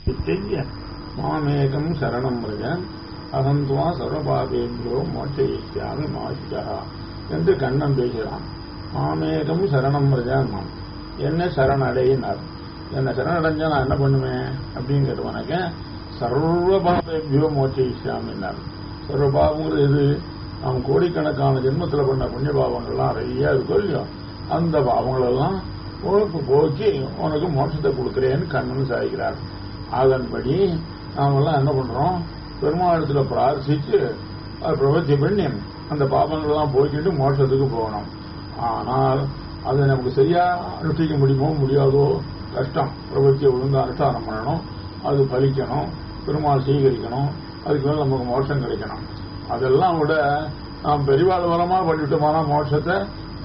இத்தெய்ய மாமேகம் சரணம் ரஜ அகந்துவா சர்வபாபேபியோ மோட்சயிஷ்யாமி மாசிகா என்று கண்ணன் பேசுகிறான் மாமேகம் சரணம் ரஜான் என்ன சரணடையினார் என்ன சரணடைஞ்சா நான் என்ன பண்ணுவேன் அப்படின்னு கேட்டுவானாக்க சர்வபாபேபியோ மோட்சயிஷ்யாமின்னார் சர்வபாபங்கிறது எது அவன் கோடிக்கணக்கான ஜென்மத்துல பண்ண புண்ணிய பாவங்கள்லாம் நிறைய இருக்கும் இல்லையோ அந்த பாவங்களெல்லாம் உனக்கு போக்கி உனக்கு மோட்சத்தை கொடுக்கிறேன்னு கண்ணன் சாய்கிறார் அதன்படி நாமெல்லாம் என்ன பண்றோம் பெருமாளத்துல பிரார்த்திச்சு அது பிரவர்த்தி பண்ணி அந்த பாவங்கள்லாம் போய்க்கிட்டு மோட்சத்துக்கு போகணும் ஆனால் அதை நமக்கு சரியா அனுஷ்டிக்க முடியுமோ முடியாதோ கஷ்டம் பிரவர்த்தியை ஒழுங்கா அனுஷ்டானம் பண்ணணும் அது பலிக்கணும் பெருமாள் சீகரிக்கணும் அதுக்கு மேல நமக்கு மோட்சம் கிடைக்கணும் அதெல்லாம் விட நாம் பெரிவாள் மூலமா பண்ணிட்டோமான மோட்சத்தை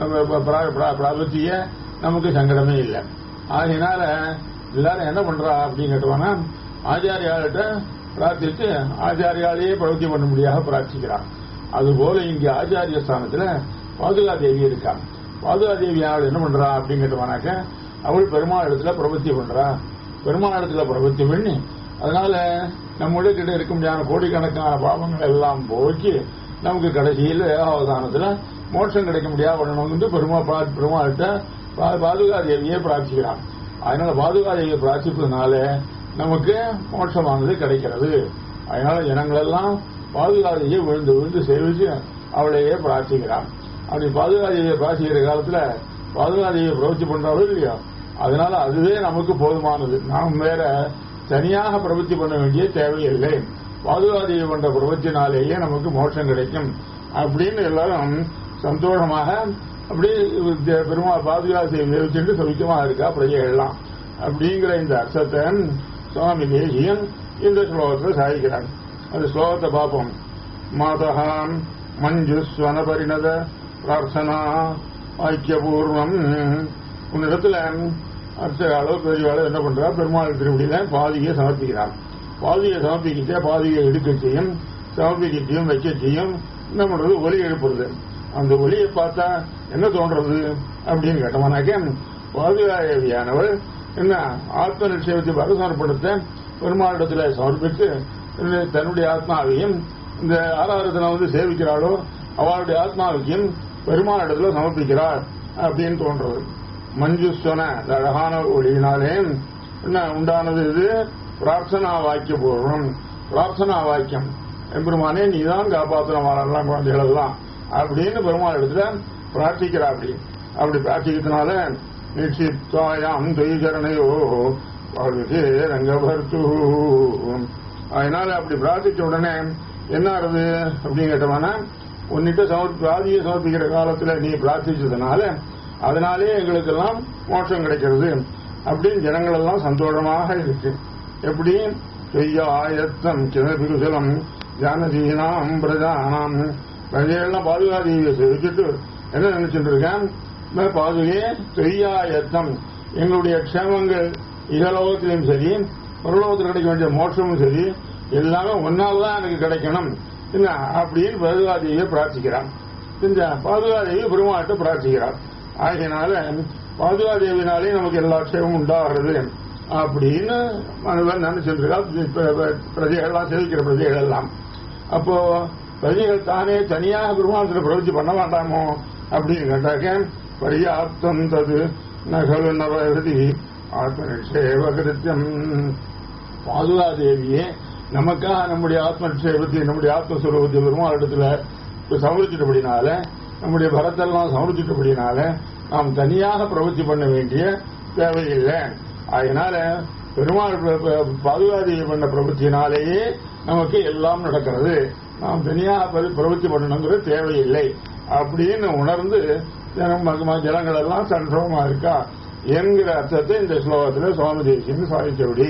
பிராபத்திய நமக்கு சங்கடமே இல்லை ஆகையினால எல்லாரும் என்ன பண்றா அப்படின்னு கேட்டுவானா ஆச்சாரியாள்கிட்ட பிரார்த்தித்து ஆச்சாரியாலேயே பிரவர்த்தி பண்ண முடியாத பிரார்த்திக்கிறான் அதுபோல இங்க ஆச்சாரிய ஸ்தானத்துல பாதுகா தேவி இருக்கா பாதுகா தேவி அவள் என்ன பண்றா அப்படின்னு கேட்டுவானாக்க அவள் பெருமாள் இடத்துல பிரவர்த்தி பண்றா பெருமாள் இடத்துல பிரவர்த்தி பண்ணி அதனால நம்முடைய கிட்ட இருக்க முடியாத கோடிக்கணக்கான பாவங்கள் எல்லாம் போக்கி நமக்கு கடைசியில் அவதானத்துல மோட்சம் கிடைக்க முடியாது பண்ணணும்னு பெருமா பெருமாள்கிட்ட பாதுகா தேவியை பிரார்த்திக்கிறான் அதனால பாதுகா தேவியை பிரார்த்திப்பதுனால நமக்கு மோட்சமானது கிடைக்கிறது அதனால ஜனங்கள் எல்லாம் பாதுகா தேவியை விழுந்து விழுந்து சேவிச்சு அவளையே பிரார்த்திக்கிறான் அப்படி பாதுகா தேவியை பிரார்த்திக்கிற காலத்துல பாதுகா தேவியை பிரவர்த்தி பண்றாலும் இல்லையா அதனால அதுவே நமக்கு போதுமானது நாம் வேற தனியாக பிரவர்த்தி பண்ண வேண்டிய தேவையில்லை பாதுகாதேவி பண்ற பிரவர்த்தினாலேயே நமக்கு மோட்சம் கிடைக்கும் அப்படின்னு எல்லாரும் சந்தோஷமாக அப்படி பெருமாள் பாதுகாதேவி வச்சுட்டு சவிக்கமா இருக்கா பிரஜைகள்லாம் அப்படிங்கிற இந்த அர்த்தத்தை சுவாமி தேசியன் இந்த ஸ்லோகத்தில் சாதிக்கிறார் அந்த ஸ்லோகத்தை பார்ப்போம் மாதகாம் மஞ்சு ஸ்வன பரிணத பிரார்த்தனா ஐக்கியபூர்வம் உன்னிடத்துல அர்ச்சகாலோ பெரியவாளோ என்ன பண்றா பெருமாள் திருவடியில பாதியை சமர்ப்பிக்கிறார் பாதியை சமர்ப்பிக்கிட்டே பாதியை எடுக்க செய்யும் சமர்ப்பிக்கத்தையும் வைக்க செய்யும் என்ன பண்றது ஒலி எழுப்புறது அந்த ஒலியை பார்த்தா என்ன தோன்றது அப்படின்னு கேட்டோம்னாக்க பாதுகாதேவியானவள் என்ன ஆத்ம நிச்சயத்தை பரசமர்ப்பணத்தை பெருமாளிடத்துல சமர்ப்பித்து தன்னுடைய ஆத்மாவையும் இந்த ஆராதனை வந்து சேவிக்கிறாளோ அவளுடைய ஆத்மாவையும் பெருமாளிடத்துல சமர்ப்பிக்கிறார் அப்படின்னு தோன்றது மஞ்சுஸ்வன இந்த அழகான ஒளியினாலே என்ன உண்டானது இது பிரார்த்தனா வாக்கிய பூர்வம் பிரார்த்தனா வாக்கியம் எம்பெருமானே நீதான் காப்பாற்றணும் வாழலாம் குழந்தைகள் எல்லாம் அப்படின்னு பெருமாள் இடத்துல பிரார்த்திக்கிறா அப்படி அப்படி பிரார்த்திக்கிறதுனால நிச்சித்தாயாம் தொய்கரணையோ வாழ்க்கே ரங்கபர்த்து அதனால அப்படி பிரார்த்திச்ச உடனே என்ன ஆறுது அப்படின்னு கேட்டோம்னா உன்னிட்ட சமர்ப்பி ஆதியை சமர்ப்பிக்கிற காலத்துல நீ பிரார்த்திச்சதுனால அதனாலே எங்களுக்கெல்லாம் மோட்சம் கிடைக்கிறது அப்படின்னு ஜனங்கள் எல்லாம் சந்தோஷமாக இருக்கு எப்படி செய்யாயத்தம் கிணபிகுசலம் ஜானதீனாம் பிரஜானாம் பிரஜைகள்லாம் பாதுகாதேவியை சேவிச்சுட்டு என்ன நினைச்சிட்டு இருக்கேன் பாதுகையே செய்யாயத்தம் எங்களுடைய க்ஷேமங்கள் இகலோகத்திலும் சரி பரலோகத்தில் கிடைக்க வேண்டிய மோட்சமும் சரி எல்லாமே ஒன்னால் தான் எனக்கு கிடைக்கணும் என்ன அப்படின்னு பாதுகாதேவியை பிரார்த்திக்கிறான் இந்த பாதுகாதேவி பெருமாட்ட பிரார்த்திக்கிறார் ஆகையினால பாதுகாதேவினாலே நமக்கு எல்லா க்ஷேமம் உண்டாகிறது அப்படின்னு மனுவன் நினைச்சிருக்கா பிரஜைகள்லாம் சேவிக்கிற பிரஜைகள் எல்லாம் அப்போ பிரஜைகள் தானே தனியாக பெருமாளத்தில் பிரவர்த்தி பண்ண வேண்டாமோ அப்படின்னு கேட்டாக்க பரியாப்தம் தது நகல் நவதி ஆத்ம நிஷேவகிருத்தியம் பாதுகாதேவியே நமக்காக நம்முடைய ஆத்ம நிஷேபத்தை நம்முடைய ஆத்மஸ்வரூபத்தை பெருமாள் இடத்துல சமர்ப்பிச்சிட்டபடினால நம்முடைய பரத்தெல்லாம் சமர்ப்பிச்சிட்டபடினால நாம் தனியாக பிரவர்த்தி பண்ண வேண்டிய தேவையில்லை அதனால பெருமாள் பாதுகாதேவி பண்ண பிரவൃத்தியினாலேயே நமக்கு எல்லாம் நடக்கிறது நாம் தனியாக பிரவൃத்தி பண்ணணுங்கிறது தேவையில்லை அப்படின்னு உணர்ந்து ஜனங்கள் எல்லாம் சந்தோஷமா இருக்கா என்கிற அர்த்தத்தை இந்த ஸ்லோகத்தில் சுவாமி தேசியம் சாதித்தபடி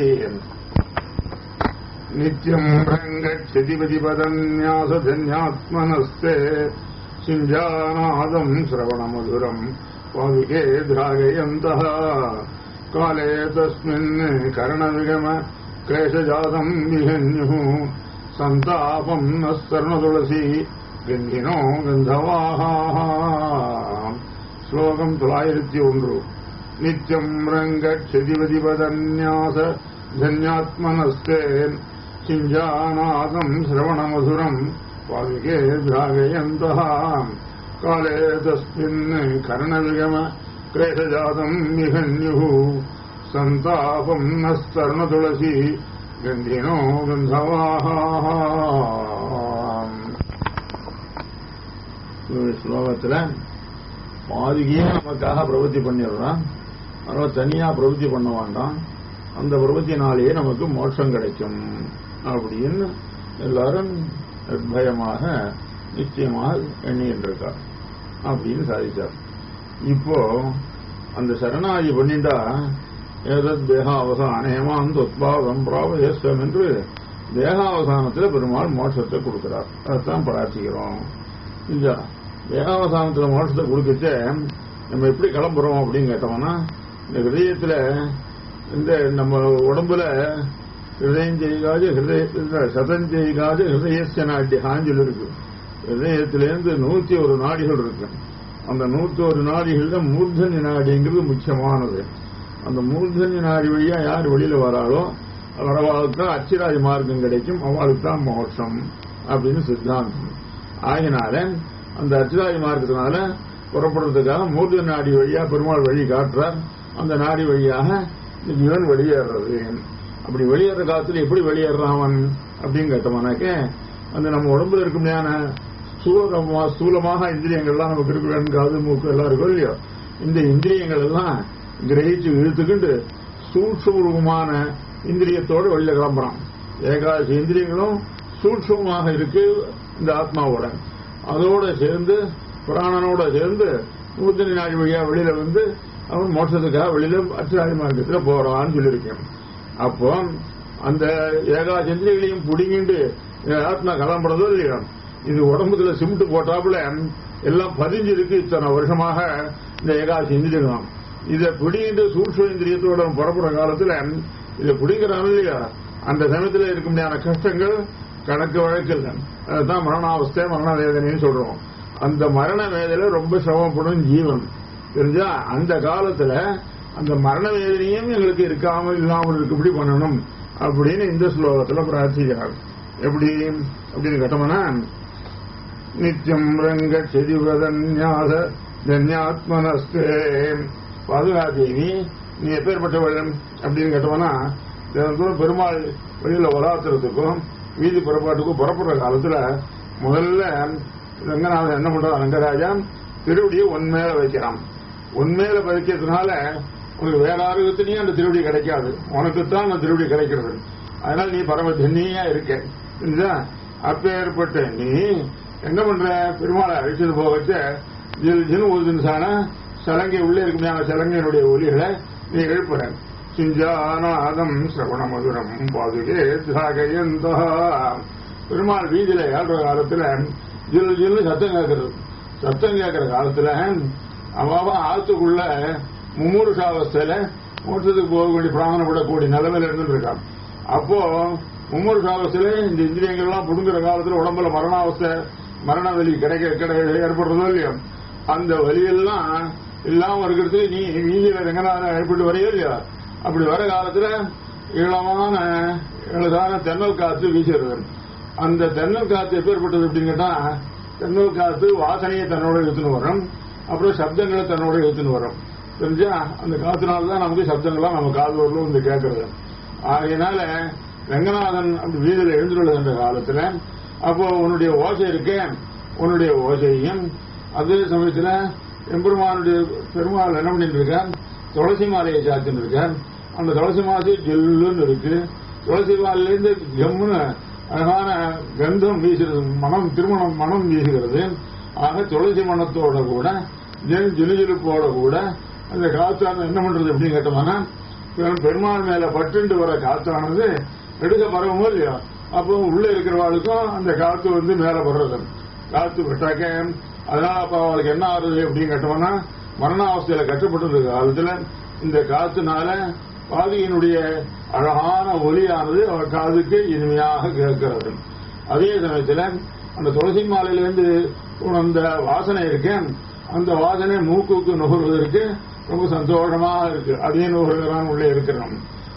நித்தியம் ரங்கதிபதி பதன்யாசன்யாத்மனஸ்தே சிஞ்சாநாதம் சிரவணமதுரம் பாதுகே திராகயந்தः काले तस्मिन् करणविगम क्लेशजातम् विहन्युः सन्तापम् न स्तर्णतुलसी गन्धिनो गन्धवाहाः श्लोकम् தொள்ளாயிரத்தி ஒன்று நித்தியம் ரங்கட்சதிபதிபதன்யாச धन्यात्मनस्ते चिञ्जानादम् श्रवणमधुरम् पाविके द्रागयन्तः काले तस्मिन् कर्णविगम क्लेशजातम् निहन्युः सन्तापम् नस्तरुणतुलसी गन्धिनो गन्धवाः ஸ்லோகத்துல பாதிகையே நமக்காக பிரவൃத்தி பண்ணிடுறான் அதனால தனியா பிரவൃத்தி பண்ண வேண்டாம் அந்த பிரவൃத்தினாலேயே நமக்கு மோட்சம் கிடைக்கும் அப்படின்னு எல்லாரும் நிர்பயமாக நிச்சயமாக எண்ணிட்டு இருக்கார் அப்படின்னு சாதிச்சார் இப்போ அந்த சரணாகி பண்ணிட்டா ஏதத் தேகாவசான ஹேமாந்த் உத்பாவம் பிராபயஸ்வம் என்று தேகாவசானத்தில் பெருமாள் மோட்சத்தை கொடுக்கிறார் அதைத்தான் பிரார்த்திக்கிறோம் இல்லையா தேகாவசானத்தில் மோட்சத்தை கொடுக்கச்சே நம்ம எப்படி கிளம்புறோம் அப்படின்னு கேட்டோம்னா இந்த ஹிருதயத்தில் இந்த நம்ம உடம்புல ஹிருதயம் செய்காது ஹிருதய சதம் செய்காது ஹிருதயஸ்ய நாட்டியான்னு சொல்லி இருக்கு ஹிருதயத்திலேருந்து நூத்தி ஒரு நாடிகள் இருக்கு அந்த நூத்தி ஒரு நாடிகள்ல மூர்தனி நாடிங்கிறது முக்கியமானது அந்த மூர்தனி நாடி வழியா யார் வெளியில வராளோ வரவாளுக்கு தான் அச்சிராஜ் மார்க்கம் கிடைக்கும் அவளுக்கு தான் மோட்சம் அப்படின்னு சித்தாந்தம் ஆகினால அந்த அச்சிராஜ் மார்க்கத்தினால புறப்படுறதுக்காக மூர்தனி நாடி வழியா பெருமாள் வழி காட்டுறார் அந்த நாடி வழியாக இந்த ஜீவன் வெளியேறது அப்படி வெளியேற காலத்துல எப்படி வெளியேறான் அவன் அப்படின்னு கேட்டோம்னாக்க அந்த நம்ம உடம்புல இருக்குமையான ஸ்தூலமா ஸ்தூலமாக இந்திரியங்கள்லாம் நமக்கு இருக்கு காது மூக்கு எல்லாம் இருக்கும் இல்லையோ இந்த இந்திரியங்கள் எல்லாம் கிரகிச்சு இழுத்துக்கிண்டு சூட்சமான இந்திரியத்தோடு வெளியில கிளம்புறான் ஏகாதசி இந்திரியங்களும் சூட்சமாக இருக்கு இந்த ஆத்மாவோட அதோட சேர்ந்து பிராணனோட சேர்ந்து நூத்தனி நாள் வழியா வெளியில வந்து அவன் மோட்சத்துக்காக வெளியில அச்சாரி மார்க்கத்துல போறான்னு சொல்லியிருக்கேன் அப்போ அந்த ஏகாதசி இந்திரியங்களையும் புடிங்கிண்டு ஆத்மா கிளம்புறதோ இல்லையோ இது உடம்புல சிமெண்ட் போட்டாப்புல எல்லாம் பதிஞ்சிருக்கு இத்தனை வருஷமாக இந்த ஏகாதசி இந்திரியம் இதை பிடிங்கிட்டு சூட்ச இந்திரியத்தோட புறப்புற காலத்துல இதை பிடிக்கிறான் இல்லையா அந்த சமயத்துல இருக்க முடியாத கஷ்டங்கள் கணக்கு வழக்கு இல்லை அதுதான் மரணாவஸ்தை மரண வேதனைன்னு சொல்றோம் அந்த மரண வேதனை ரொம்ப சிரமப்படும் ஜீவன் தெரிஞ்சா அந்த காலத்துல அந்த மரண வேதனையும் எங்களுக்கு இருக்காமல் இல்லாமல் இருக்கும்படி பண்ணணும் அப்படின்னு இந்த ஸ்லோகத்துல பிரார்த்திக்கிறார் எப்படி அப்படின்னு கேட்டோம்னா நித்தியம் ரங்க செதிவதன்யாச தன்யாத்மனஸ்தே பாதுகாதேவி நீ எப்பேற்பட்டவள் அப்படின்னு கேட்டோம்னா தினந்தோறும் பெருமாள் வெளியில வராத்துறதுக்கும் வீதி புறப்பாட்டுக்கும் புறப்படுற காலத்துல முதல்ல ரங்கநாதன் என்ன பண்றான் ரங்கராஜா திருவடியை உன்மேல வைக்கிறான் உன்மேல வைக்கிறதுனால உனக்கு வேற ஆரோக்கியத்திலையும் அந்த திருவடி கிடைக்காது உனக்குத்தான் அந்த திருவடி கிடைக்கிறது அதனால நீ பரம தண்ணியா இருக்க புரியுதா அப்பேற்பட்ட நீ என்ன பண்ற பெருமாளை அழைச்சிட்டு போக வச்ச ஜில் ஜில் ஊதுன்சான சலங்கை உள்ளே இருக்குமையான சலங்கையினுடைய ஒலிகளை நீ எழுப்புற சிஞ்சானாதம் சிரவண மதுரம் பாதுகே திராகயந்தா பெருமாள் வீதியில ஏழ்ற காலத்துல ஜில் ஜில் சத்தம் கேட்கறது சத்தம் கேட்கிற காலத்துல அவாவா ஆத்துக்குள்ள மும்மூருஷாவஸ்தையில மோட்சத்துக்கு போக வேண்டிய பிராமணம் விடக்கூடிய நிலைமையில இருந்துட்டு இருக்கான் அப்போ மும்மூருஷாவஸ்தையில இந்த இந்திரியங்கள்லாம் புடுங்குற காலத்துல உடம்புல மரணாவஸ்தை மரண வலி கிடைக்க கிடைக்க ஏற்படுறதோ இல்லையோ அந்த வலியெல்லாம் இல்லாம இருக்கிறதுக்கு நீ வீதியில ரங்கநாதன் ஏற்பட்டு வரையோ இல்லையா அப்படி வர காலத்துல இளமான இளதான தென்னல் காத்து வீசுறது அந்த தென்னல் காத்து எப்பேற்பட்டது அப்படின்னு கேட்டா தென்னல் காத்து வாசனையை தன்னோட இழுத்துன்னு வரும் அப்புறம் சப்தங்களை தன்னோட இழுத்துன்னு வரும் தெரிஞ்சா அந்த காத்துனால தான் நமக்கு சப்தங்கள்லாம் நம்ம காது வரலும் வந்து கேட்கறது ஆகையினால ரங்கநாதன் அப்படி வீதியில் எழுந்துள்ள காலத்துல அப்போ உன்னுடைய ஓசை இருக்க உன்னுடைய ஓசையும் அதே சமயத்துல எம்பெருமானுடைய பெருமாள் என்ன பண்ணிட்டு இருக்கார் துளசி மாலையை சாத்தின்னு இருக்கார் அந்த துளசி மாலை ஜெல்லுன்னு இருக்கு துளசி மாலையிலேருந்து ஜம்முன்னு அழகான கந்தம் வீசுகிறது மனம் திருமணம் மனம் வீசுகிறது ஆக துளசி மனத்தோட கூட ஜெல் ஜிலுஜிலுப்போட கூட அந்த காத்தானது என்ன பண்றது அப்படின்னு கேட்டோம்னா பெருமாள் மேல பட்டுண்டு வர காத்தானது எடுக்க பரவும் இல்லையா அப்போ உள்ள இருக்கிறவாளுக்கும் அந்த காத்து வந்து மேல வர்றது காத்து விட்டாக்க அதனால அப்ப அவளுக்கு என்ன ஆறுது அப்படின்னு கேட்டோம்னா மரணாவஸ்தையில கட்டப்பட்டு இருக்க காலத்துல இந்த காத்துனால பாதியினுடைய அழகான ஒலியானது அவர் காதுக்கு இனிமையாக கேட்கிறது அதே சமயத்துல அந்த துளசி மாலையிலிருந்து உணர்ந்த வாசனை இருக்கு அந்த வாசனை மூக்குக்கு நுகர்வதற்கு ரொம்ப சந்தோஷமாக இருக்கு அதே நுகர்கிறான் உள்ளே இருக்கிறோம்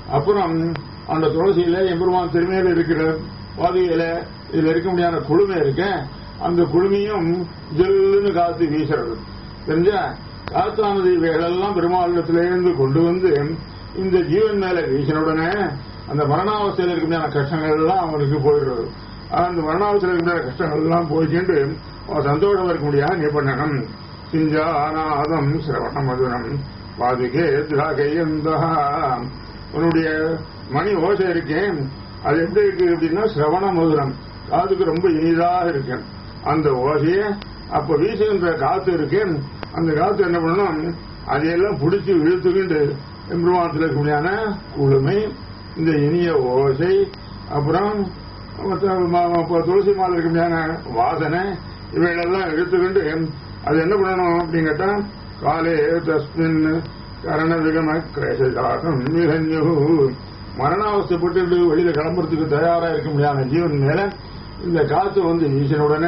அப்புறம் அந்த துளசியில எம்பெருமான் திருமையில இருக்கிற பாதையில இதுல இருக்க முடியாத குழுமை இருக்க அந்த குழுமையும் ஜில்லுன்னு காத்து வீசுறது தெரிஞ்சா காத்தானது இவைகளெல்லாம் பெருமாளிடத்திலிருந்து கொண்டு வந்து இந்த ஜீவன் மேல வீசின உடனே அந்த மரணாவஸ்தையில் இருக்க முடியாத கஷ்டங்கள் எல்லாம் அவனுக்கு போயிடுறது அந்த மரணாவஸ்தையில் இருக்க முடியாத கஷ்டங்கள் எல்லாம் போயிட்டு அவன் சந்தோஷம் இருக்க முடியாது நீ பண்ணணும் சிஞ்சானாதம் சிரவண மதுரம் பாதுகே திராகையந்தா உன்னுடைய மணி ஓசை இருக்கேன் அது எப்படி இருக்கு அப்படின்னா சிரவண மதுரம் காதுக்கு ரொம்ப இனிதாக இருக்கு அந்த ஓசைய அப்ப வீசுகின்ற காத்து இருக்கு அந்த காத்து என்ன பண்ணணும் அதையெல்லாம் பிடிச்சி இழுத்துக்கிண்டு எம்பெருமானத்தில் இருக்கக்கூடியான குளுமை இந்த இனிய ஓசை அப்புறம் மத்த ம- ம- துளசி மாலை இருக்க முடியாத வாசனை இவைகளெல்லாம் எடுத்துக்கிண்டு அது என்ன பண்ணணும் அப்படின்னு கேட்டா காலே தஸ்மின் கரண விகம கிரேசாகம் நிகஞ்சு மரணாவஸ்தைப்பட்டு வெளியில கிளம்புறதுக்கு தயாரா இருக்க முடியாத ஜீவன் மேல இந்த காத்து வந்து வீசின உடனே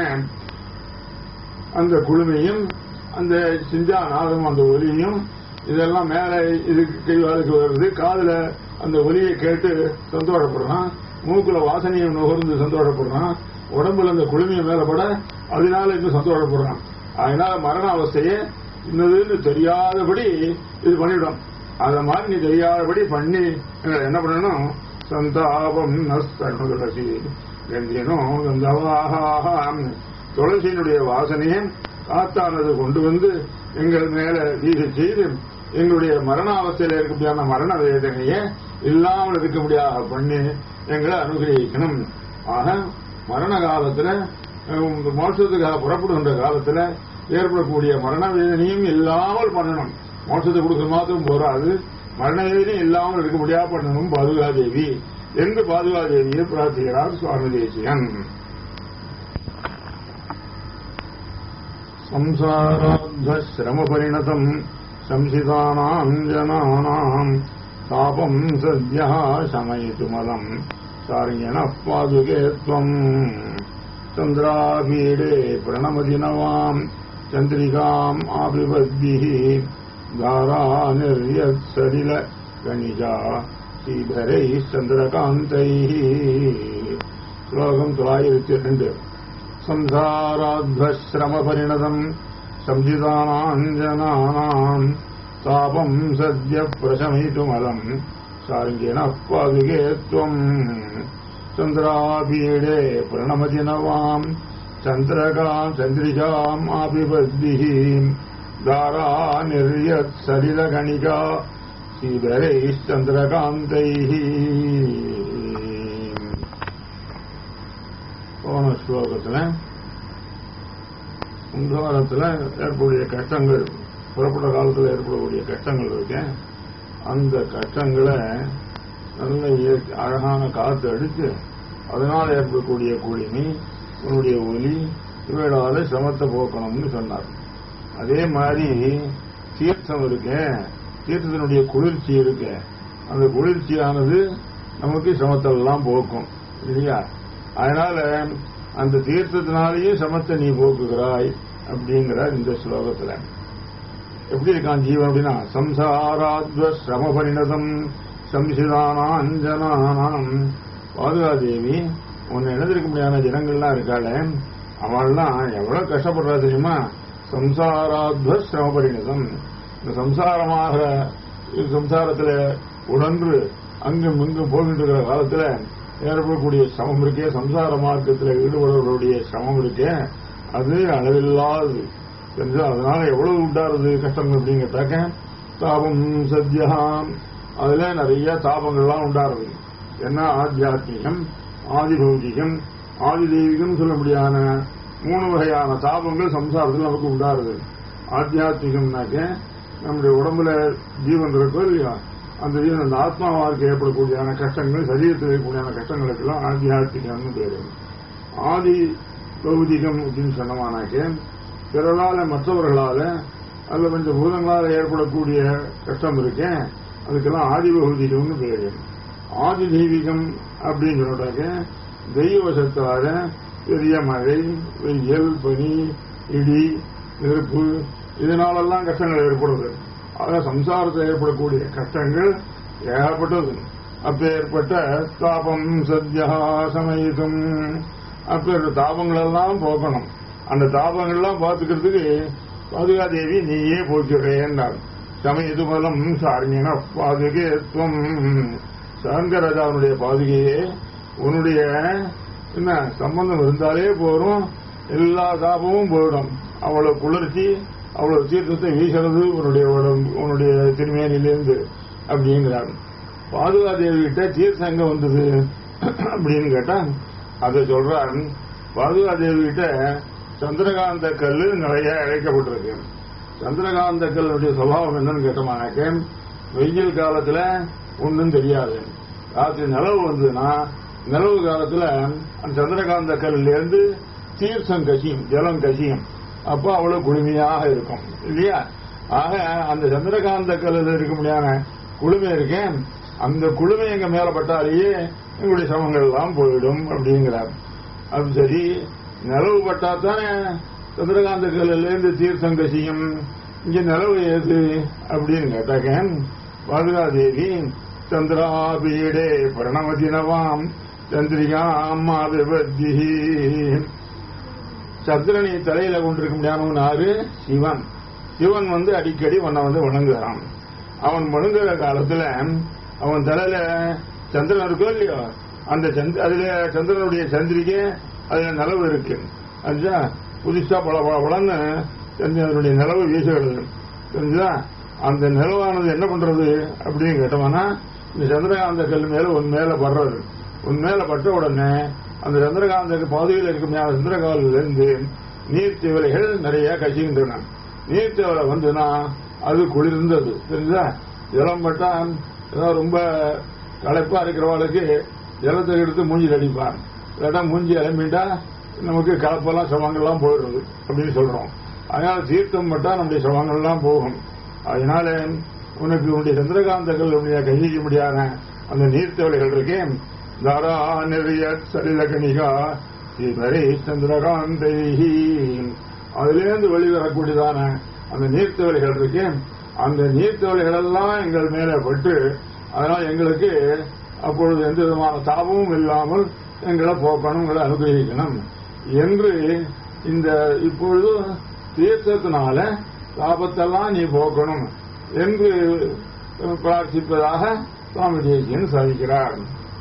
அந்த குளுமையும் அந்த சிஞ்சா நாதம் அந்த ஒலியும் இதெல்லாம் மேல இது கைவாளுக்கு வருது காதுல அந்த ஒலியை கேட்டு சந்தோஷப்படுறான் மூக்குல வாசனையை நுகர்ந்து சந்தோஷப்படுறான் உடம்புல அந்த குளுமையை மேலப்பட அதனால இன்னும் சந்தோஷப்படுறான் அதனால மரண அவஸ்தையை இன்னதுன்னு தெரியாதபடி இது பண்ணிவிடும் அத மாதிரி நீ தெரியாதபடி பண்ணி எங்களை என்ன பண்ணணும் சந்தாபம் நஸ்தனு துளசி கந்தியனும் கந்தவாகாம் துளசியினுடைய வாசனையை காத்தானது கொண்டு வந்து எங்கள் மேல வீச செய்து எங்களுடைய மரண அவஸ்தையில இருக்க முடியாத மரண வேதனையை இல்லாமல் இருக்க முடியாத பண்ணி எங்களை அனுகிரகிக்கணும் ஆக மரண காலத்துல அஹ், மோட்சத்துக்காக புறப்படுகின்ற காலத்துல ஏற்படக்கூடிய மரண வேதனையும் இல்லாமல் பண்ணணும் மோட்சத்தை கொடுக்க மாத்திரம் போராது மரண வேதனையும் இல்லாமல் இருக்க முடியாது பண்ணணும் பாதுகாதேவி என்று பாதுகாதேவியை பிரார்த்திக்கிறார் சுவாமி தேசியன் संसाराध्वश्रमपरिणतम् संसितानाम् जनानाम् तापम् सद्यः शमयितुमलम् कार्यणः पादुके त्वम् चन्द्रापीडे प्रणमदिनवाम् चन्द्रिकाम् आपिबद्भिः धारा निर्यत्सलिल गणिजा श्रीधरैः चन्द्रकान्तैः श्लोकम् தொள்ளாயிரத்தி ரெண்டு संसाराध्वश्रमपरिणतम् संहितानाञ्जनानाम् तापम् सद्य प्रशमितुमलम् साङ्गिनः पादुके त्वम् चन्द्रापीडे प्रणमति नवाम् चन्द्रका चन्द्रिकाम् आपिबद्भिः दारा निर्यत्सलिलगणिका श्रीधरैश्चन्द्रकान्तैः போன ஸ்லோகத்துல சம்சாரத்துல ஏற்படக்கூடிய கஷ்டங்கள் புறப்பட்ட காலத்துல ஏற்படக்கூடிய கஷ்டங்கள் இருக்கு அந்த கஷ்டங்களை நல்ல இயற்கை அழகான காத்து அடித்து அதனால் ஏற்படக்கூடிய குளிமி உன்னுடைய ஒலி இவைகளால சிரமத்தை போக்கணும்னு சொன்னார் அதே மாதிரி தீர்த்தம் இருக்கு தீர்த்தத்தினுடைய குளிர்ச்சி இருக்கு அந்த குளிர்ச்சியானது நமக்கு சிரமத்தெல்லாம் போக்கும் இல்லையா அதனால அந்த தீர்த்தத்தினாலேயே சமத்தை நீ போக்குகிறாய் அப்படிங்கிறார் இந்த ஸ்லோகத்துல எப்படி இருக்கான் ஜீவன் அப்படின்னா சம்சாராத்வ சிரம பரிணதம் சம்சிதானாஞ்சனானாம் பாதுகாதேவி உன்னை எழுந்திருக்க முடியாத ஜனங்கள்லாம் இருக்காளே அவள்லாம் எவ்வளவு கஷ்டப்படுறா தெரியுமா சம்சாராத்வ சிரம பரிணதம் இந்த சம்சாரமாகிற சம்சாரத்துல உடன்று அங்கும் இங்கும் போகிட்டு இருக்கிற காலத்துல ஏற்படக்கூடிய சிரமம் இருக்கே சம்சார மார்க்கத்தில் ஈடுபடுவர்களுடைய சிரமம் இருக்கே அது அளவில்லாது தெரிஞ்சா அதனால எவ்வளவு உண்டாருது கஷ்டங்கள் அப்படிங்கிறதாக்க தாபம் சத்யாம் அதுல நிறைய தாபங்கள்லாம் உண்டாருது என்ன ஆத்தியாத்மிகம் ஆதிபௌதிகம் ஆதி தெய்வீகம் சொல்ல முடியாத மூணு வகையான தாபங்கள் சம்சாரத்தில் நமக்கு உண்டாருது ஆத்தியாத்மிகம்னாக்க நம்முடைய உடம்புல ஜீவன் இருக்கோ இல்லையா அந்த ஜீவன் அந்த ஆத்மாவாருக்கு ஏற்படக்கூடியான கஷ்டங்கள் சரீரத்தில் இருக்கக்கூடியான கஷ்டங்களுக்கெல்லாம் ஆத்தியாத்மிகம்னு பேரு ஆதி பௌதிகம் அப்படின்னு சொன்னமானாக்க பிறரால மற்றவர்களால அல்ல கொஞ்சம் பூதங்களால ஏற்படக்கூடிய கஷ்டம் இருக்கேன் அதுக்கெல்லாம் ஆதி பௌதிகம்னு பேரு ஆதி தெய்வீகம் அப்படின்னு சொன்னாக்க தெய்வசத்தால பெரிய மழை வெயில் பனி இடி நெருப்பு இதனாலெல்லாம் கஷ்டங்கள் ஏற்படுது ஆக சம்சாரத்தில் ஏற்படக்கூடிய கஷ்டங்கள் ஏகப்பட்டது அப்பேற்பட்ட தாபம் சத்யா சமயிதும் அப்பேற்பட்ட தாபங்களெல்லாம் போக்கணும் அந்த தாபங்கள்லாம் பார்த்துக்கிறதுக்கு பாதுகாதேவி நீயே போக்கிறேன்னார் சமயது பலம் சார்மின பாதுகேத்துவம் சங்கரஜாவுடைய பாதுகையே உன்னுடைய என்ன சம்பந்தம் இருந்தாலே போரும் எல்லா தாபமும் போயிடும் அவ்வளவு குளிர்ச்சி அவ்வளவு தீர்த்தத்தை வீசுறது உன்னுடைய உடம்பு உன்னுடைய திருமேனிலேருந்து அப்படிங்கிறார் பாதுகாதேவி கிட்ட தீர்த்தம் எங்க வந்தது அப்படின்னு கேட்டா அதை சொல்றார் பாதுகாதேவி கிட்ட சந்திரகாந்த கல் நிறைய இழைக்கப்பட்டிருக்கு சந்திரகாந்த கல்லுடைய சுபாவம் என்னன்னு கேட்டோம்னாக்க வெயில் காலத்துல ஒன்றும் தெரியாது ராத்திரி நிலவு வந்ததுன்னா நிலவு காலத்துல அந்த சந்திரகாந்த கல்ல இருந்து தீர்த்தம் கசியும் ஜலம் கசியும் அப்போ அவ்வளவு குளுமையாக இருக்கும் இல்லையா ஆக அந்த சந்திரகாந்த கல்லில் இருக்க முடியாத குளுமை இருக்கேன் அந்த குளுமை எங்க மேல பட்டாலேயே எங்களுடைய சிரமங்கள் எல்லாம் போயிடும் அப்படிங்கிறார் அது சரி நிலவு பட்டா தானே சந்திரகாந்த கல்லில் இருந்து தீர்த்தம் கசியும் இங்க நிலவு ஏது அப்படின்னு கேட்டாக்க பாதுகாதேவி சந்திராபீடே பிரணவதினவாம் சந்திரிகா அம்மா விபத்தி சந்திரனை தலையில கொண்டிருக்க முடியாதவன் யாரு சிவன் சிவன் வந்து அடிக்கடி உன்னை வந்து வணங்குகிறான் அவன் வணங்குற காலத்துல அவன் தலையில சந்திரன் இருக்கோ இல்லையோ அந்த சந்திர அதுல சந்திரனுடைய சந்திரிகை அதுல நிலவு இருக்கு அதுதான் புதுசா பல பல பலன்னு சந்திரனுடைய நிலவு வீசுகிறது தெரிஞ்சுதா அந்த நிலவானது என்ன பண்றது அப்படின்னு கேட்டோம்னா இந்த சந்திரகாந்த கல் மேல உன் மேல படுறது உன் மேல பட்ட உடனே அந்த சந்திரகாந்த பாதையில் இருக்கும் சந்திரகாலில் இருந்து நீர்த்திவலைகள் நிறைய கசிகின்றன நீர்த்திவலை வந்துன்னா அது குளிர்ந்தது தெரிஞ்சா ஜலம் பட்டா ஏதாவது ரொம்ப களைப்பா இருக்கிறவளுக்கு ஜலத்தை எடுத்து மூஞ்சில் அடிப்பான் இல்லாட்டா மூஞ்சி அலம்பிட்டா நமக்கு கலப்பெல்லாம் சிரமங்கள்லாம் போயிடுறது அப்படின்னு சொல்றோம் அதனால தீர்த்தம் பட்டா நம்முடைய சிரமங்கள்லாம் போகும் அதனால உனக்கு உன்னுடைய சந்திரகாந்தங்கள் உன்னுடைய கையிக்க முடியாத அந்த நீர்த்தவளைகள் இருக்கேன் தாரா நெறிய சரிலகனிகா ஸ்ரீமரி சந்திரகாந்தை அதிலிருந்து வெளிவரக்கூடியதான அந்த நீர்த்தவளைகள் இருக்கேன் அந்த நீர்த்தவளைகள் எல்லாம் எங்கள் மேலே பட்டு அதனால் எங்களுக்கு அப்பொழுது எந்த விதமான தாபமும் இல்லாமல் எங்களை போக்கணும் எங்களை அனுகிரகிக்கணும் என்று இந்த இப்பொழுது தீர்த்தத்தினால தாபத்தெல்லாம் நீ போக்கணும் என்று பிரார்த்திப்பதாக சுவாமி தேசியன் சாதிக்கிறார்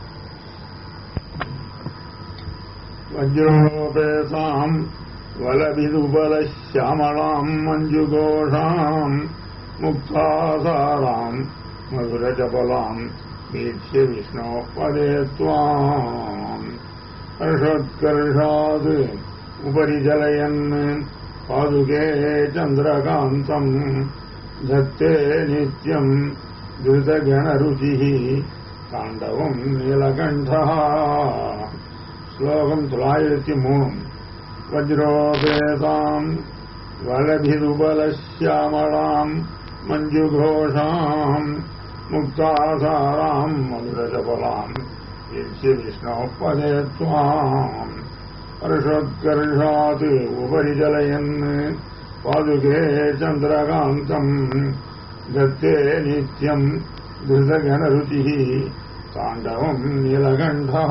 வஜ்ரோபேசாம் வலபிதுபலश्यामलाम् மஞ்சுகோஷாம் முக்தாசாராம் மதுரஜபலாம் வீட்சிய விஷ்ணோ பதே त्वाम् हर्षोत्कर्षात् उपरि जलयन् पादुके चन्द्रकान्तम् धत्ते नित्यम् धृतगणरुचिः தாண்டவம் நீலகண்டா ஸ்லோகம் தொள்ளாயிரத்தி மூணு வஜ்ரோபேதாம் வலபிதுபலश्यामलाम् மஞ்சுഘോഷாம் முக்தாசாராம் மதுரஜபலாம் யட்சி விஷ்ணோ பதே त्वाम् हर्षोत्कर्षात् उपरि जलयन् पादुके चन्द्रकान्तम् दत्ते नित्यम् धृतगणरुचिः ताण्डवम् नीलकण्ठः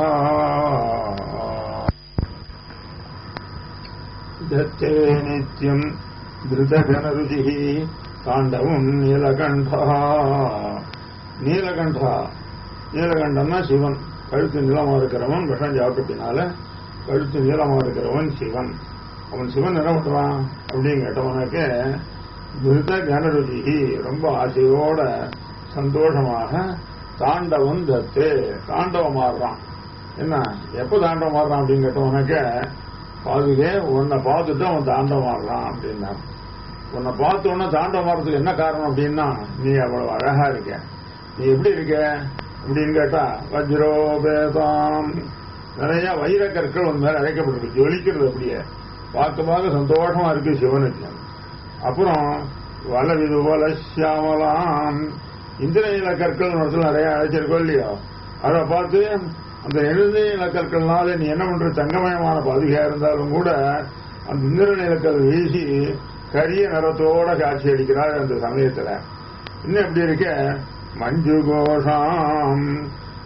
दत्ते नित्यम् धृतगणरुचिः தாண்டவம் நீலகண்டா நீலகண்டா நீலகண்டம்னா சிவன் கழுத்து நீளமா இருக்கிறவன் விஷம் சாப்பிட்டதுனால கழுத்து நீளமா இருக்கிறவன் சிவன் அவன் சிவன் என்ன பண்றான் அப்படின்னு கேட்டவனாக்க திருத கனருஜி ரொம்ப ஆசையோட சந்தோஷமாக தாண்டவன் தத்து தாண்டவம் ஆடுறான் என்ன எப்ப தாண்டவம் ஆடுறான் அப்படின்னு கேட்டவனாக்க பாதுகே உன்னை பார்த்துட்டு அவன் தாண்டவம் ஆடுறான் அப்படின்னா உன்னை பார்த்த உடனே தாண்டம் வர்றதுக்கு என்ன காரணம் அப்படின்னா நீ அவ்வளவு அழகா இருக்க நீ எப்படி இருக்க அப்படின்னு கேட்டா வஜ்ரோபேதாம் நிறைய வைர கற்கள் உன் மேல அழைக்கப்பட்டிருக்கு ஜொலிக்கிறது அப்படியே பார்க்க பார்க்க சந்தோஷமா இருக்கு சிவனுக்கு அப்புறம் வலவிது வலசியாமலாம் இந்திரநீல கற்கள் இடத்துல நிறைய அழைச்சிருக்கோம் இல்லையோ அதை பார்த்து அந்த எழுநீல கற்கள்னால நீ என்ன பண்ற தங்கமயமான பாதுகையா இருந்தாலும் கூட அந்த இந்திரநீலக்கல் வீசி கரிய நிறத்தோட காட்சி அடிக்கிறார் அந்த சமயத்துல இன்னும் எப்படி இருக்க மஞ்சு கோஷாம்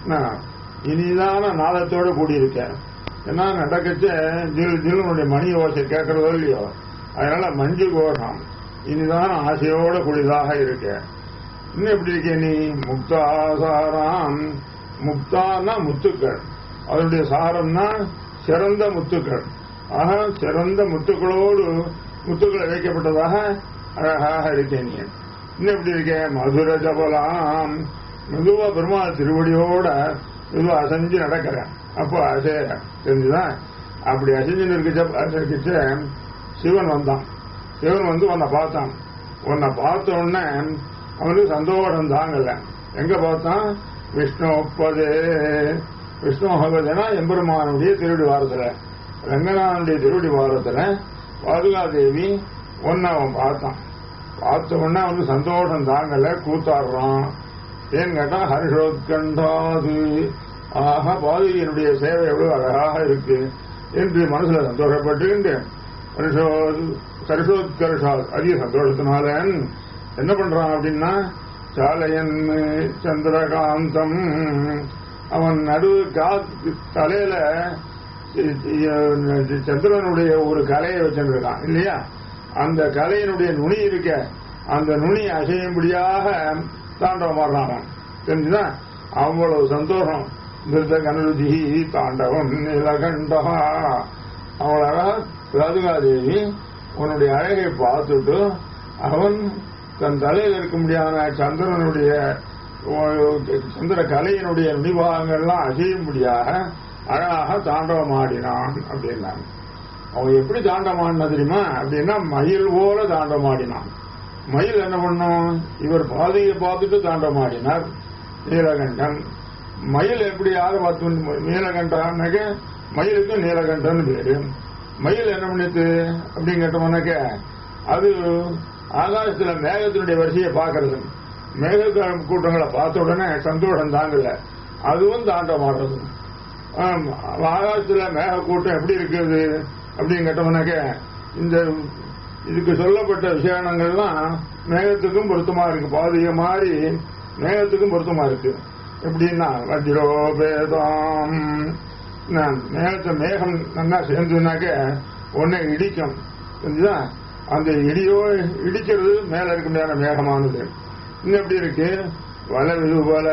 நான் இனிதான நாளத்தோட கூடியிருக்க ஏன்னா நடக்கச்ச ஜில் ஜில்னுடைய மணி ஓசை கேட்கறதோ இல்லையோ அதனால மஞ்சு கோஷம் இனிதான ஆசையோட கூடியதாக இருக்க இன்னும் எப்படி இருக்க நீ முக்தாசாராம் முக்தான்னா முத்துக்கள் அதனுடைய சாரம்னா சிறந்த முத்துக்கள் ஆக சிறந்த முத்துக்களோடு முத்துக்களை வைக்கப்பட்டதாக அழகாக இருக்கேன் நீ இன்னும் எப்படி இருக்கேன் மதுர ஜபலாம் மெதுவா பெருமாள் திருவடியோட மெதுவா அசைஞ்சு நடக்கிறேன் அப்போ அசைற தெரிஞ்சுதான் அப்படி அசைஞ்சு இருக்கிச்ச சிவன் வந்தான் சிவன் வந்து உன்னை பார்த்தான் உன்னை பார்த்த உடனே அவனுக்கு சந்தோஷம் தாங்கல எங்க பார்த்தான் விஷ்ணு பதே விஷ்ணு பதேனா எம்பெருமானுடைய திருவடி வாரத்துல ரங்கநாதனுடைய திருவடி வாரத்துல பாதுகாதேவி ஒன்னு அவன் பார்த்தான் பார்த்த உடனே அவனுக்கு சந்தோஷம் தாங்கல கூத்தாடுறான் ஏன்னு கேட்டா ஹர்ஷோத்கண்டாது ஆஹா பாதுகையினுடைய சேவை எவ்வளவு அழகாக இருக்கு என்று மனசுல சந்தோஷப்பட்டு கர்ஷோத்கர்ஷா அதிக சந்தோஷத்தினால என்ன பண்றான் அப்படின்னா சாலையன் சந்திரகாந்தம் அவன் நடு கா தலையில சந்திரனுடைய ஒரு கலையை வச்சிருக்கான் இல்லையா அந்த கலையினுடைய நுனி இருக்க அந்த நுனி அசையும்படியாக தாண்டவம் மாறுறான் தெரிஞ்சுதான் அவ்வளவு சந்தோஷம் மிருத கனருதி தாண்டவம் நிலகண்டா அவளாக ராதுகாதேவி உன்னுடைய அழகை பார்த்துட்டு அவன் தன் தலையில் இருக்க முடியாத சந்திரனுடைய சந்திர கலையினுடைய நுனிபாகங்கள்லாம் அசையும்படியாக அழகாக தாண்டவம் ஆடினான் அப்படின்னாங்க அவன் எப்படி தாண்டமாடினா தெரியுமா அப்படின்னா மயில் போல தாண்டமாடினான் மயில் என்ன பண்ணும் இவர் பாதையை பார்த்துட்டு தாண்டமாடினார் நீலகண்டன் மயில் எப்படி யாரை பார்த்து நீலகண்டான்னாக்க மயிலுக்கு நீலகண்டன் பேரு மயில் என்ன பண்ணிட்டு அப்படின்னு கேட்டோம்னாக்க அது ஆகாசத்துல மேகத்தினுடைய வரிசையை பார்க்கறது மேக கூட்டங்களை பார்த்த உடனே சந்தோஷம் தாங்கல அதுவும் தாண்டமாடுறது ஆகாசத்துல மேக கூட்டம் எப்படி இருக்குது அப்படின்னு கேட்டோம்னாக்க இந்த இதுக்கு சொல்லப்பட்ட விஷயங்கள்லாம் மேகத்துக்கும் பொருத்தமா இருக்கு பாதிய மாதிரி மேகத்துக்கும் பொருத்தமா இருக்கு எப்படின்னா வஜ்ரோபேதம் மேகத்தை மேகம் நல்லா சேர்ந்துனாக்க உடனே இடிக்கும் புரிஞ்சுதா அந்த இடியோ இடிக்கிறது மேல இருக்க முடியாத மேகமானது இன்னும் எப்படி இருக்கு வளவிது போல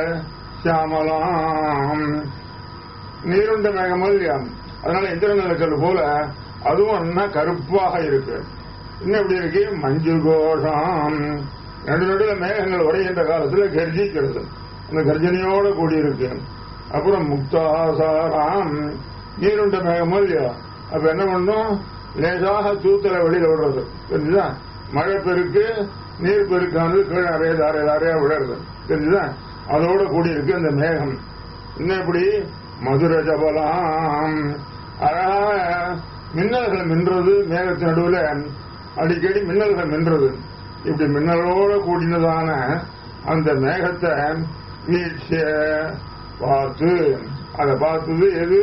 சியாமலாம் நீருண்ட மேகமோ இல்லையா அதனால இந்திரநிலக்கல் போல அதுவும் என்ன கருப்பாக இருக்கு இன்னும் எப்படி இருக்கு மஞ்சள் கோஷம் நடு நடுவில் மேகங்கள் உடைகின்ற காலத்துல கர்ஜிக்கிறது அந்த கர்ஜனையோட கூடி இருக்கு அப்புறம் முக்தாசாராம் நீருண்ட மேகமோ இல்லையா அப்ப என்ன பண்ணும் லேசாக தூத்தல வெளியில விடுறது தெரிஞ்சுதா மழை பெருக்கு நீர் பெருக்கானது கீழே அறைய அறைய அறையா விடுறது தெரிஞ்சுதா அதோட கூடி இருக்கு அந்த மேகம் இன்னும் எப்படி மதுர ஜபலாம் அழகாக மின்னல்கள் மின்றது மேகத்தின் நடுவில் அடிக்கடி மின்னல்கள் மின்றது இப்படி மின்னலோட கூடினதான அந்த மேகத்தை வீழ்ச்சிய பார்த்து அதை பார்த்தது எது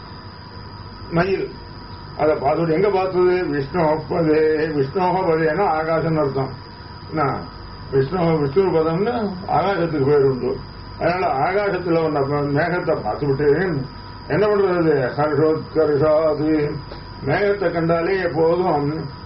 மயில் அதை பார்த்துட்டு எங்க பார்த்தது விஷ்ணோபதே விஷ்ணோபதேன்னா ஆகாசம் அர்த்தம் என்ன விஷ்ணு விஷ்ணு பதம்னு ஆகாசத்துக்கு பேர் உண்டு அதனால ஆகாசத்துல ஒன்ன மேகத்தை பார்த்துவிட்டு என்ன பண்றது ஹர்ஷோத்கர்ஷாது மேகத்தை கண்டாலே எப்போதும்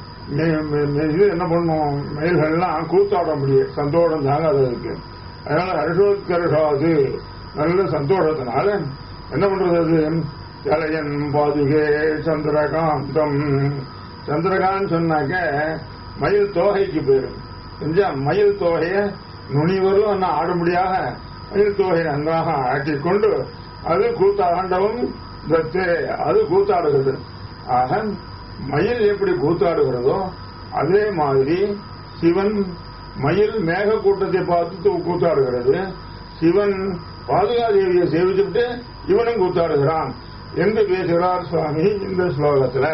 இது என்ன பண்ணும் மயில்கள்லாம் கூத்தாட முடியும் சந்தோஷம் தாங்க அது இருக்கு அதனால ஹர்ஷோத்கர்ஷாது நல்ல சந்தோஷத்தினால என்ன பண்றது அது கலையன் பாதுகே சந்திரகாந்தம் சந்திரகாந்த் சொன்னாக்க மயில் தோகைக்கு பேரு செஞ்சா மயில் தோகைய நுனிவரும் என்ன ஆடும்படியாக மயில் தோகை நன்றாக ஆக்கிக் கொண்டு அது கூத்தாண்டவும் தத்தே அது கூத்தாடுகிறது ஆக மயில் எப்படி கூத்தாடுகிறதோ அதே மாதிரி சிவன் மயில் மேக கூட்டத்தை பார்த்து கூத்தாடுகிறது சிவன் பாதுகாதேவியை சேவிச்சுட்டு இவனும் கூத்தாடுகிறான் என்று பேசுகிறார் சுவாமி இந்த ஸ்லோகத்தில்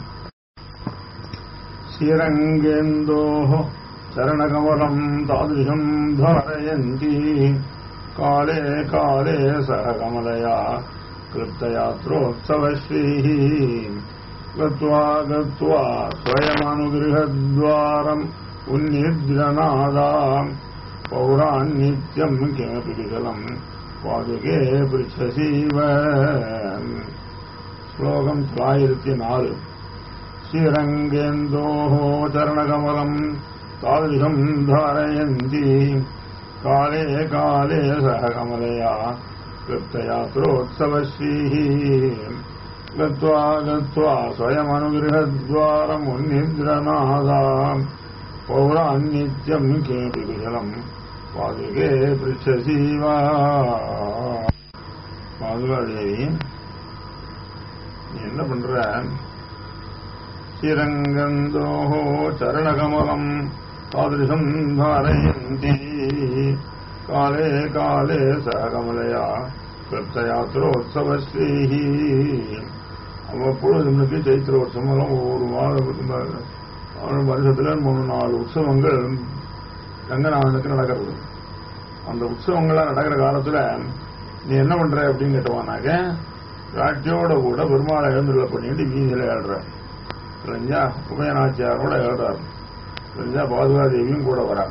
ஸ்ரீரங்கேந்தோ சரணகமலம் தாதுஷம் தாரயந்தி காலே காலே சகமலயா கிருப்தயாத்ரோத்சவஸ்ரீः गत्वा गत्वा स्वयमनुगृहद्वारम् उन्निद्रनादा पौरान्नित्यम् किमपि विकलम् பாதுகே பிரிச்சசீவ ஸ்லோகம் தொள்ளாயிரத்தி நாலு ஸ்ரீரங்கேந்தோ சரணகமலம் தாதிகம் தாரயந்தி காலே காலே சக கமலயா कृप्तयात्रोत्सवश्रीः गत्वा गत्वा स्वयमनुगृहद्वारमुन्निद्रनादा पौरान्नित्यम् किमपि कुशलम् पादुके पृच्छसि वा பாதுகாதேவி நீ என்ன பண்ற ஸ்ரீரங்கந்தோஹோ சரணகமலம் தாதிருஷம் தாரயந்தி காலே காலே சகமலையா கிருத்தயாத்திரோத்சவஸ்ரீ அவ்வப்பொழுது நம்மளுக்கு சைத்திரோத்சவம் எல்லாம் ஒவ்வொரு மாதம் வருஷத்துல மூணு நாலு உற்சவங்கள் ரங்கநாதனுக்கு நடக்கிறது அந்த உற்சவங்கள்லாம் நடக்கிற காலத்துல நீ என்ன பண்ற அப்படின்னு கேட்டவானாக்க ராட்டியோட கூட பெருமாளை எழுந்துள்ள பண்ணிட்டு வீதியில ஏழ்ற தெரிஞ்சா உபயநாச்சியாரோட ஏழ்றாரு தெரிஞ்சா பாதுகாதேவியும் கூட வராங்க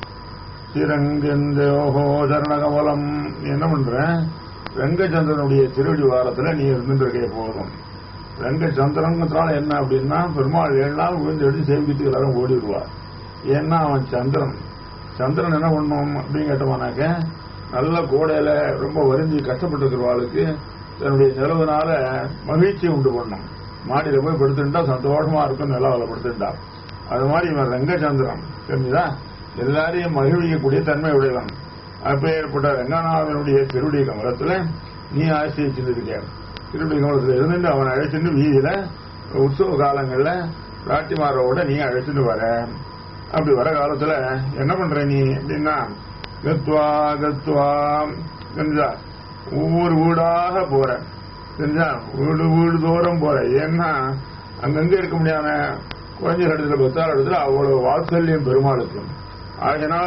ஸ்ரீரங்கந்தோஹோ சரணகமலம் நீ என்ன பண்ற ரங்கச்சந்திரனுடைய திருவடி வாரத்துல நீ இருந்துட்டு இருக்கே போதும் ரங்கச்சந்திரங்கிறதுனால என்ன அப்படின்னா பெருமாள் ஏழு நாள் விழுந்து எடுத்து சேவிக்கிறதுக்கு எல்லாரும் ஓடிடுவார் ஏன்னா அவன் சந்திரன் சந்திரன் என்ன பண்ணும் அப்படின்னு கேட்டோம்னாக்க நல்ல கோடையில ரொம்ப வருந்தி கஷ்டப்பட்டு இருக்கிறவாளுக்கு தன்னுடைய நிலவுனால மகிழ்ச்சி உண்டு பண்ணும் மாடியில போய் படுத்துட்டா சந்தோஷமா இருக்கும் நிலவில் படுத்துட்டா அது மாதிரி இவன் ரங்கச்சந்திரன் தெரிஞ்சுதா எல்லாரையும் மகிழ்விக்கக்கூடிய தன்மை உடையவன் அப்பேற்பட்ட ரங்கநாதனுடைய திருவடி கமலத்துல நீ ஆசிரியிருக்க திருவடி கமலத்துல இருந்துட்டு அவன் அழைச்சிட்டு வீதியில உற்சவ காலங்கள்ல ராட்டிமாரோட நீ அழைச்சிட்டு வர அப்படி வர காலத்துல என்ன பண்ற நீ அப்படின்னா கத்வா கத்வா தெரிஞ்சா ஒவ்வொரு வீடாக போற தெரிஞ்சா வீடு வீடு தூரம் போற ஏன்னா அங்கங்க இருக்க முடியாத குழந்தை இடத்துல பத்தாறு இடத்துல அவ்வளவு வாத்சல்யம் பெருமாளுக்கு அதனால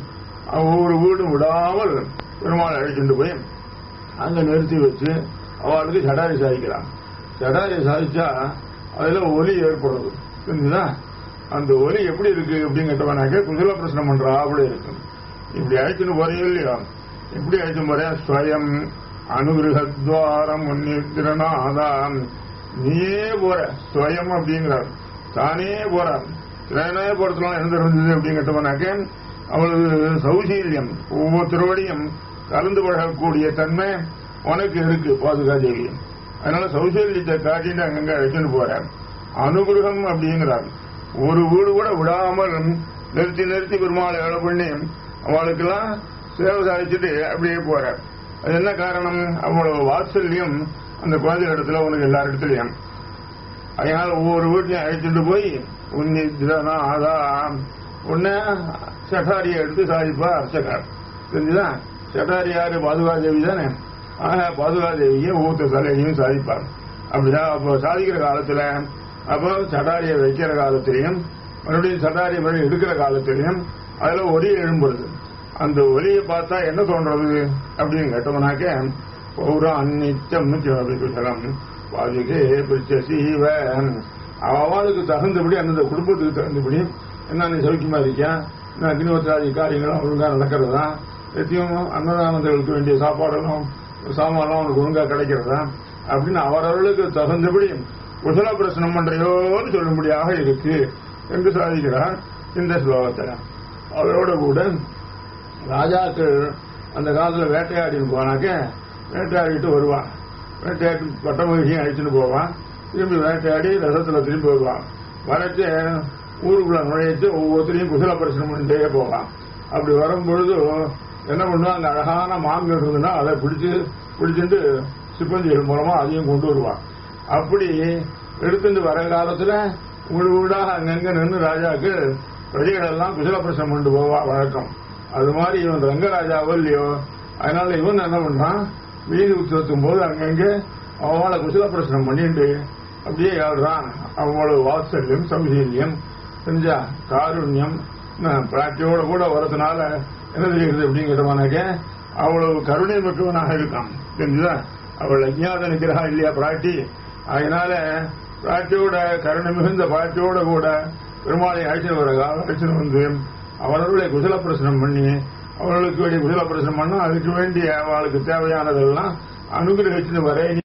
ஒவ்வொரு வீடும் விடாமல் பெருமாள் அழைச்சிட்டு போய் அங்க நிறுத்தி வச்சு அவளுக்கு சடாரி சாதிக்கிறான் சடாரி சாதிச்சா அதுல ஒலி ஏற்படுறது தெரிஞ்சுதா அந்த ஒலி எப்படி இருக்கு அப்படின்னு கேட்டவனாக்க குசல பிரச்சனை பண்றா அப்படி இருக்கு இப்படி அழைச்சுன்னு போறீங்க இல்லையா எப்படி அழைச்சு போறேன் ஸ்வயம் அனுகிரகத்வாரம் முன்னித்திரனாதான் நீயே போற ஸ்வயம் அப்படிங்கிறார் தானே போறார் தானே போறதுலாம் எந்த இருந்தது அப்படின்னு கேட்டவனாக்க அவளுக்கு சௌசீல்யம் ஒவ்வொருத்தரோடையும் கலந்து பழகக்கூடிய தன்மை உனக்கு இருக்கு பாதுகாதேவி அதனால சௌசல்யத்தை காட்டிட்டு அங்கங்க அழைச்சிட்டு போற அனுகிரகம் அப்படிங்கிறார் ஒரு வீடு கூட விடாமல் நிறுத்தி நிறுத்தி பெருமாளை வேலை பண்ணி அவளுக்கெல்லாம் சேவை சாதிச்சுட்டு அப்படியே போற அது என்ன காரணம் அவ்வளவு வாத்சல்யம் அந்த குழந்தை இடத்துல உனக்கு எல்லா இடத்துலயும் அதனால ஒவ்வொரு வீட்லையும் அழைச்சிட்டு போய் உன்னிதிரனா அதான் உன்ன சட்டாரியை எடுத்து சாதிப்பா அர்ச்சகர் தெரிஞ்சுதா சட்டாரி யாரு பாதுகாதேவி தானே ஆக பாதுகாதேவியை ஒவ்வொரு தலையையும் சாதிப்பார் அப்படிதான் அப்போ சாதிக்கிற காலத்துல அப்போ சட்டாரியை வைக்கிற காலத்திலையும் மறுபடியும் சட்டாரியை மறுபடியும் எடுக்கிற காலத்திலையும் அதுல ஒலி எழும்புறது அந்த ஒலியை பார்த்தா என்ன தோன்றது அப்படின்னு கேட்டோம்னாக்க பௌரா அந்நித்தம் குசலம் பாதுகே பிரிச்ச சீவன் அவளுக்கு தகுந்தபடி அந்தந்த குடும்பத்துக்கு தகுந்தபடி என்ன நீ சௌக்கியமா இருக்கியா என்ன அக்னிவத்திராதி காரியங்களும் ஒழுங்கா நடக்கிறதா எத்தையும் அன்னதானங்களுக்கு வேண்டிய சாப்பாடெல்லாம் சாமான்லாம் உனக்கு ஒழுங்கா கிடைக்கிறதா அப்படின்னு அவரவர்களுக்கு தகுந்தபடி குசல பிரசனம் பண்றையோன்னு சொல்லும்படியாக இருக்கு என்று சாதிக்கிறார் இந்த ஸ்லோகத்தில் அவரோட கூட ராஜாக்கள் அந்த காலத்துல வேட்டையாடின்னு போனாக்க வேட்டையாடிட்டு வருவான் வேட்டையாடி பட்ட மகிழ்ச்சியும் அழிச்சுட்டு போவான் திரும்பி வேட்டையாடி ரசத்துல திரும்பி வருவான் வரச்சு ஊருக்குள்ள நுழையிட்டு ஒவ்வொருத்தரையும் குசல பிரச்சனை பண்ணிட்டே போவான் அப்படி வரும்பொழுது என்ன பண்ணுவான் அந்த அழகான மான்கள் இருந்ததுன்னா அதை பிடிச்சு பிடிச்சிட்டு சிப்பந்திகள் மூலமா அதையும் கொண்டு வருவான் அப்படி எடுத்துட்டு வர காலத்துல வீடு வீடாக அங்கங்க நின்று ராஜாக்கு பிரஜைகள் எல்லாம் குசல பிரச்சனை பண்ணிட்டு போவா வழக்கம் அது மாதிரி இவன் ரங்கராஜாவோ இல்லையோ அதனால இவன் என்ன பண்றான் வீதி உத்தரத்தும் போது அங்கங்க அவளை குசல பிரச்சனை பண்ணிட்டு அப்படியே ஏழ்றான் அவளோட வாத்சல்யம் சௌசீல்யம் செஞ்சா காருண்யம் பிராட்டியோட கூட வரதுனால என்ன தெரியுது அப்படிங்கிறவனாக்க அவ்வளவு கருணை மிக்கவனாக இருக்கான் தெரிஞ்சுதா அவள் அஜ்ஞாத நிகிரகா இல்லையா பிராட்டி அதனால பிராட்டியோட கருணை மிகுந்த பிராட்டியோட கூட பெருமாளை அழைச்சிட்டு வர அழைச்சிட்டு வந்து அவர்களுடைய குசல பிரசனம் பண்ணி அவர்களுக்கு வேண்டிய குசல பிரசனம் பண்ணா அதுக்கு வேண்டிய அவளுக்கு தேவையானதெல்லாம் அனுகிரகிச்சுட்டு வரேன்